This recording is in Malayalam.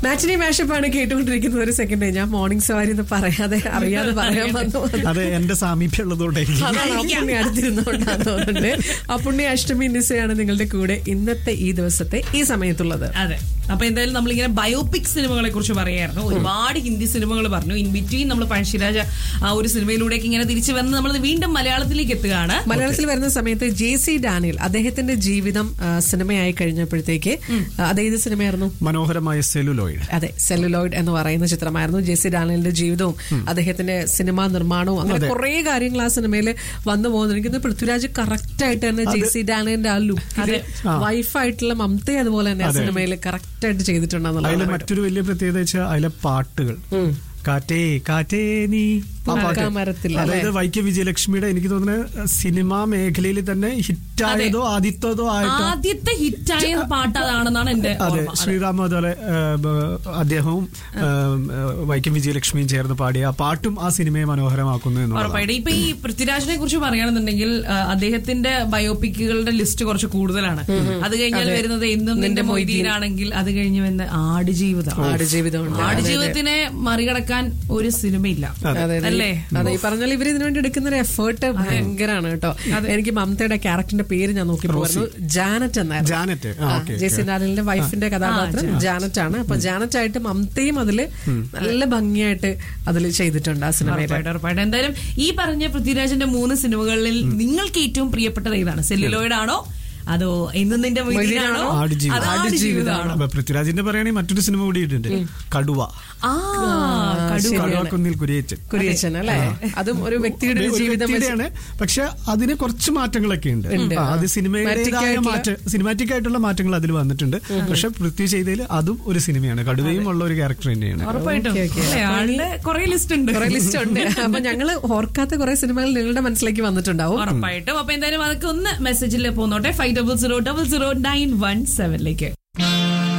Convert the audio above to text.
മാറ്റിനി മാഷപ്പാണ് കേട്ടുകൊണ്ടിരിക്കുന്നത് ഒരു സെക്കൻഡ് ഞാൻ മോർണിംഗ് സവാരി എന്ന് പറയാതെ അറിയാതെ പറയാൻ വന്നു അത് എന്റെ സാമീപ്യം ഉള്ളതുകൊണ്ടായിരിക്കും അതാണ് ആ പുണ്യ അടുത്തിരുന്നുകൊണ്ടാന്ന് തോന്നുന്നുണ്ട് ആ പുണ്യ അഷ്ടമി നിസയാണ് നിങ്ങളുടെ കൂടെ ഇന്നത്തെ ഈ ദിവസത്തെ ഈ സമയത്തുള്ളത് അതെ അപ്പൊ എന്തായാലും നമ്മളിങ്ങനെ ബയോപിക് സിനിമകളെ കുറിച്ച് പറയായിരുന്നു ഒരുപാട് ഹിന്ദി സിനിമകൾ പറഞ്ഞു ഇൻ ബിറ്റ്വീൻ നമ്മൾ പഴശ്ശിരാജ ആ ഒരു സിനിമയിലൂടെയൊക്കെ ഇങ്ങനെ തിരിച്ചു വന്ന് നമ്മൾ വീണ്ടും മലയാളത്തിലേക്ക് എത്തുകയാണ് മലയാളത്തിൽ വരുന്ന സമയത്ത് ജെ സി ഡാനിയൽ അദ്ദേഹത്തിന്റെ ജീവിതം ആ, സിനിമയായി കഴിഞ്ഞപ്പോഴത്തേക്ക് അത് ഏത് സിനിമയായിരുന്നു മനോഹരമായ സെലുലോയിഡ് അതെ സെല്ലുലോയിഡ് എന്ന് പറയുന്ന ചിത്രമായിരുന്നു ജെ സി ഡാനിയലിന്റെ ജീവിതവും അദ്ദേഹത്തിന്റെ സിനിമാ നിർമ്മാണവും അങ്ങനെ കുറെ കാര്യങ്ങൾ ആ സിനിമയിൽ വന്നു പോകുന്നു എനിക്ക് തോന്നുന്നു പൃഥ്വിരാജ് കറക്റ്റ് ആയിട്ട് തന്നെ ജെ സി ഡാനിയലിന്റെ ആ ലുക്ക് വൈഫായിട്ടുള്ള മമത അതുപോലെ തന്നെ ആ സിനിമയിൽ കറക്റ്റ് ആയിട്ട് അതിൽ ചെയ്തിട്ടുണ്ടെന്നുള്ളത് മറ്റൊരു വലിയ പ്രത്യേകത വെച്ചാൽ അതിലെ പാട്ടുകൾ കാറ്റേ കാറ്റേ നീ ആ പാട്ട് പൂക്കാമരത്തിൽ, അതായത് വൈക്കം വിജയലക്ഷ്മിയുടെ എനിക്ക് തോന്നുന്നത് സിനിമാ മേഖലയിൽ തന്നെ ഹിറ്റായതോ ആദ്യത്തതോ ആയിട്ട് ആദ്യത്തെ ഹിറ്റായ പാട്ട് അതാണെന്നാണ് എന്റെ അതെ ഓർമ്മ ശ്രീറാം അതുപോലെ ആ, ബ- അദ്ദേഹവും ആ, വൈക്കം വിജയലക്ഷ്മിയും ചേർന്ന് പാടിയ ആ പാട്ടും ആ സിനിമയെ മനോഹരമാക്കുന്നു എന്നുള്ളതാണ് ഉറപ്പായിട്ടും ഇപ്പൊ ഈ പൃഥ്വിരാജിനെ കുറിച്ച് പറയുകയാണെന്നുണ്ടെങ്കിൽ ആ, അദ്ദേഹത്തിന്റെ ബയോപിക്കുകളുടെ ലിസ്റ്റ് കുറച്ച് കൂടുതലാണ് അത് കഴിഞ്ഞാൽ വരുന്നത് എന്നും നിന്റെ മൊയ്തീനാണെങ്കിൽ അത് കഴിഞ്ഞ് വന്ന ആടുജീവിതം ആടുജീവിതമുണ്ട്. ആടുജീവിതത്തിനെ മറികടക്കാൻ ഒരു സിനിമയില്ല അതെ അതെ. അല്ലേ അതെ ഈ പറഞ്ഞാൽ ഇവർ ഇതിനു വേണ്ടി എടുക്കുന്ന ഒരു എഫേർട്ട് ഭയങ്കരമാണ് കേട്ടോ എനിക്ക് മമതയുടെ ക്യാരക്ടറിന്റെ പേര് ഞാൻ നോക്കി പോയിരുന്നു ജാനറ്റ് എന്നായിരുന്നു ജാനറ്റ് ആ, ഓക്കെ ജെസി ഡാനിലിന്റെ വൈഫിന്റെ കഥാപാത്രം ജാനറ്റ് ആണ് അപ്പൊ ജാനറ്റ് ആയിട്ട് മമതയും അതില് നല്ല ഭംഗിയായിട്ട് അതിൽ ചെയ്തിട്ടുണ്ട് ആ സിനിമയിൽ ഉറപ്പായിട്ടും ഉറപ്പായിട്ടും എന്തായാലും ഈ പറഞ്ഞ പൃഥ്വിരാജിന്റെ മൂന്ന് സിനിമകളിൽ നിങ്ങൾക്ക് ഏറ്റവും പ്രിയപ്പെട്ടത് ഏതാണ് സെല്ലുലോയിഡ് ആണോ അതോ എന്നും നിന്റെ മൊയ്തീനാണോ ആടുജീവിതം. അതോ ആടുജീവിതമാണോ അപ്പൊ പൃഥ്വിരാജിന്റെ പറയുകയാണെങ്കിൽ മറ്റൊരു സിനിമ കൂടി ഇട്ടുണ്ട് കടുവ ആ കടു കടുവ കുന്നിൽ കുരിയച്ചൻ കുരിയച്ചൻ അല്ലേ അതും ഒരു വ്യക്തിയുടെ ഒരു ഒരു ജീവിതം വെച്ച് വ്യക്തിയുടെയാണ് പക്ഷെ അതിന് കുറച്ച് മാറ്റങ്ങളൊക്കെ ഉണ്ട് ആ, അത് സിനിമയുടേതായ Cinematic മാറ്റ സിനിമാറ്റിക് ആയിട്ടുള്ള മാറ്റങ്ങൾ അതിൽ വന്നിട്ടുണ്ട് പക്ഷെ പൃഥ്വി ചെയ്തതിൽ അതും ഒരു സിനിമയാണ് കടുവയും ഉള്ള ഒരു ക്യാരക്ടർ തന്നെയാണ് ഉറപ്പായിട്ടും ഓക്കേ, ഓക്കേ. അല്ലേ? ആളുടെ കുറെ ലിസ്റ്റ് ഉണ്ട് കുറെ ലിസ്റ്റ് ഉണ്ട് അപ്പൊ ഞങ്ങള് ഓർക്കാത്ത കുറെ സിനിമകൾ നിങ്ങളുടെ മനസ്സിലേക്ക് വന്നിട്ടുണ്ടാവും ഉറപ്പായിട്ടും അപ്പൊ എന്തായാലും അതൊക്കെ ഒന്ന് മെസ്സേജിൽ പോന്നോട്ടെ five double zero double zero nine one സെവനിലേക്ക്